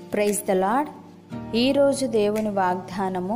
praise the lord ఈరోజు దేవుని వాగ్దానము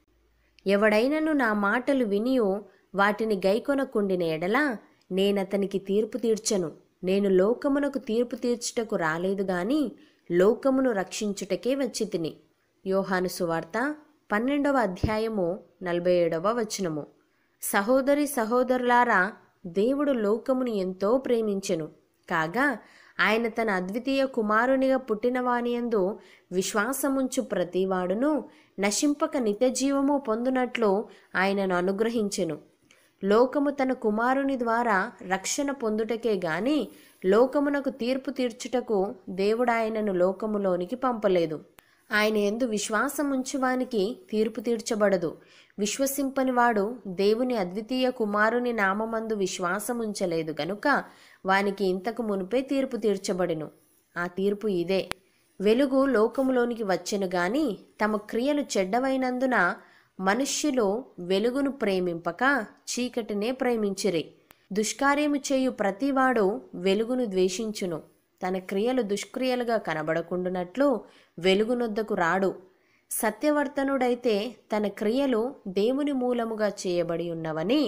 ఎవడైనను నా మాటలు వినియో వాటిని గైకొనకుండిన ఎడల నేనతనికి తీర్పు తీర్చను నేను లోకమునకు తీర్పు తీర్చుటకు రాలేదు గాని లోకమును రక్షించుటకే వచ్చి తిని యోహాను సువార్త పన్నెండవ అధ్యాయము నలభై ఏడవ వచనము సహోదరి సహోదరులారా దేవుడు లోకమును ఎంతో ప్రేమించెను కాగా ఆయన తన అద్వితీయ కుమారునిగా పుట్టిన వానియందు విశ్వాసముంచు ప్రతివాడును నశింపక నిత్యజీవము పొందునట్లు ఆయనను అనుగ్రహించెను లోకము తన కుమారుని ద్వారా రక్షణ పొందుటకే గాని లోకమునకు తీర్పు తీర్చుటకు దేవుడు ఆయనను లోకములోనికి పంపలేదు ఆయన ఎందు విశ్వాసముంచువానికి తీర్పు తీర్చబడదు విశ్వసింపని వాడు దేవుని అద్వితీయ కుమారుని నామమందు విశ్వాసముంచలేదు గనుక వానికి ఇంతకు మునిపే తీర్పు తీర్చబడెను ఆ తీర్పు ఇదే వెలుగు లోకములోనికి వచ్చెను గాని తమ క్రియలు చెడ్డవైనందున మనుష్యులు వెలుగును ప్రేమింపక చీకటినే ప్రేమించిరి దుష్కార్యము చేయు ప్రతివాడు వెలుగును ద్వేషించును తన క్రియలు దుష్క్రియలుగా కనబడకుండునట్లు వెలుగునొద్దకు రాడు సత్యవర్తనుడైతే తన క్రియలు దేవుని మూలముగా చేయబడి ఉన్నవని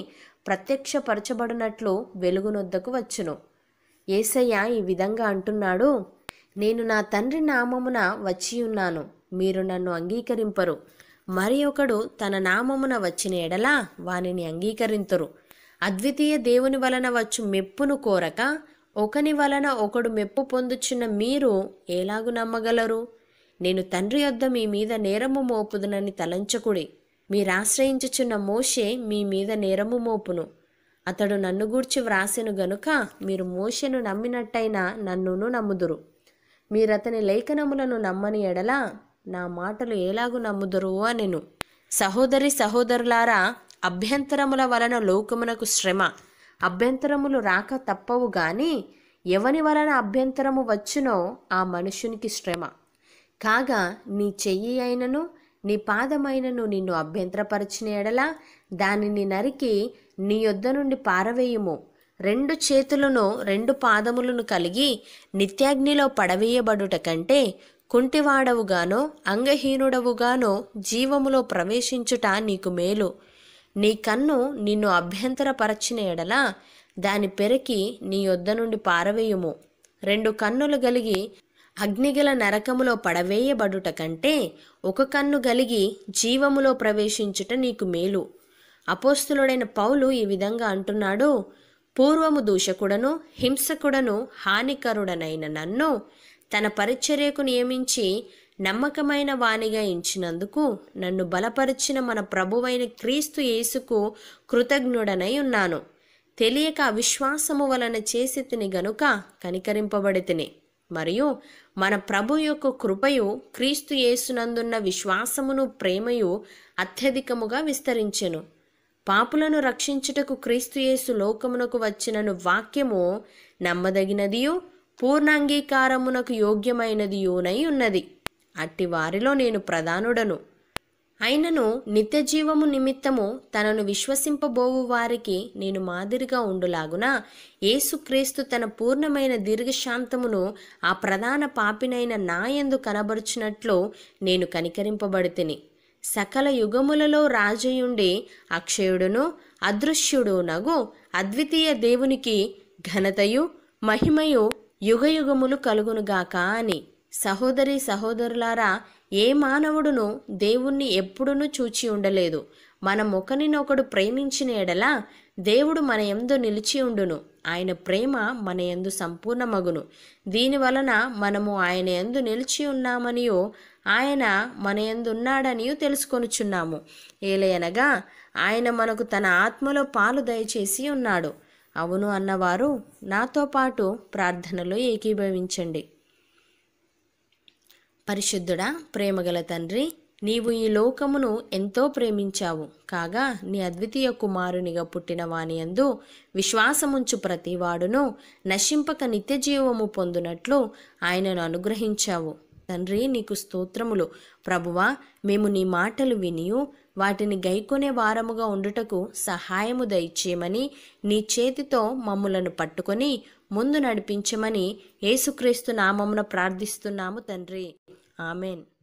ప్రత్యక్షపరచబడినట్లు వెలుగునొద్దకు వచ్చును ఏసయ్య ఈ విధంగా అంటున్నాడు నేను నా తండ్రి నామమున వచ్చి ఉన్నాను మీరు నన్ను అంగీకరింపరు మరి ఒకడు తన నామమున వచ్చిన ఎడల వానిని అంగీకరింతురు అద్వితీయ దేవుని వలన వచ్చు మెప్పును కోరక ఒకని వలన ఒకడు మెప్పు పొందుచున్న మీరు ఎలాగు నమ్మగలరు నేను తండ్రి యొద్ద మీ మీద నేరము మోపుదునని తలంచకుడి మీరాశ్రయించుచున్న మోషే మీ మీద నేరము మోపును అతడు నన్ను గూర్చి వ్రాసెను గనుక మీరు మోషెను నమ్మినట్టయినా నన్నును నమ్ముదురు మీరతని లేఖనములను నమ్మని ఎడల నా మాటలు ఎలాగు నమ్ముదురు అనెను సహోదరి సహోదరులారా అభ్యంతరముల వలన లోకమునకు శ్రమ అభ్యంతరములు రాక తప్పవు గాని ఎవని వలన అభ్యంతరము వచ్చునో ఆ మనుషునికి శ్రమ కాగా నీ చెయ్యి అయినను నీ పాదమైనను నిన్ను అభ్యంతరపరిచిన ఎడల దానిని నరికి నీ యొద్ద నుండి పారవేయుము రెండు చేతులను రెండు పాదములను కలిగి నిత్యాగ్నిలో పడవేయబడుట కంటే కుంటివాడవుగానో అంగహీనుడవుగానో జీవములో ప్రవేశించుట నీకు మేలు నీ కన్ను నిన్ను అభ్యంతరపరచిన ఎడల దాని పెరికి నీ యొద్ద నుండి పారవేయుము రెండు కన్నులు గలిగి అగ్నిగల నరకములో పడవేయబడుట కంటే ఒక కన్ను గలిగి జీవములో ప్రవేశించుట నీకు మేలు అపోస్తులుడైన పౌలు ఈ విధంగా అంటున్నాడు పూర్వము దూషకుడను హింసకుడను హానికరుడనైన నన్ను తన పరిచర్యకు నియమించి నమ్మకమైన వానిగా ఎంచినందుకు నన్ను బలపరిచిన మన ప్రభువైన క్రీస్తు యేసుకు కృతజ్ఞుడనై ఉన్నాను తెలియక అవిశ్వాసము వలన చేసి తిని గనుక కనికరింపబడి తిని మరియు మన ప్రభు యొక్క కృపయు క్రీస్తు యేసునందున్న విశ్వాసమును ప్రేమయు అత్యధికముగా విస్తరించెను పాపులను రక్షించుటకు క్రీస్తు యేసు లోకమునకు వచ్చినను వాక్యము నమ్మదగినదియు పూర్ణాంగీకారమునకు యోగ్యమైనదియునై ఉన్నది అట్టి వారిలో నేను ప్రధానుడను అయినను నిత్య జీవము నిమిత్తము తనను విశ్వసింపబోవు వారికి నేను మాదిరిగా ఉండులాగున యేసుక్రీస్తు తన పూర్ణమైన దీర్ఘశాంతమును ఆ ప్రధాన పాపినైన నాయందు కనబరుచినట్లు నేను కనికరింపబడితిని సకల యుగములలో రాజయుండి అక్షయుడును అదృశ్యుడు నగు అద్వితీయ దేవునికి ఘనతయు మహిమయు యుగయుగములు కలుగునుగాక అని సహోదరి సహోదరులారా ఏ మానవుడును దేవుణ్ణి ఎప్పుడునూ చూచి ఉండలేదు మనం ఒకరినొకడు ప్రేమించిన ఎడల దేవుడు మన యందు నిలిచి ఉండును ఆయన ప్రేమ మన యందు సంపూర్ణమగును దీని వలన మనము ఆయన యందు నిలిచి ఉన్నామనియో ఆయన మన యందు ఉన్నాడనియో తెలుసుకొనుచున్నాము ఏలయనగా ఆయన మనకు తన ఆత్మలో పాలు దయచేసి ఉన్నాడు అవును అన్నవారు నాతో పాటు ప్రార్థనలో ఏకీభవించండి పరిశుద్ధుడా ప్రేమగల తండ్రి నీవు ఈ లోకమును ఎంతో ప్రేమించావు కాగా నీ అద్వితీయ కుమారునిగా పుట్టిన వానియందు విశ్వాసముంచు ప్రతివాడును నశింపక నిత్య జీవము పొందునట్లు ఆయనను అనుగ్రహించావు తండ్రి నీకు స్తోత్రములు ప్రభువా మేము నీ మాటలు వినియు వాటిని గైకొనే వారముగా ఉండుటకు సహాయము దయచేయమని నీ చేతితో మమ్ములను పట్టుకొని ముందు నడిపించమని యేసుక్రీస్తు నామమున ప్రార్థిస్తున్నాము తండ్రి ఆమెన్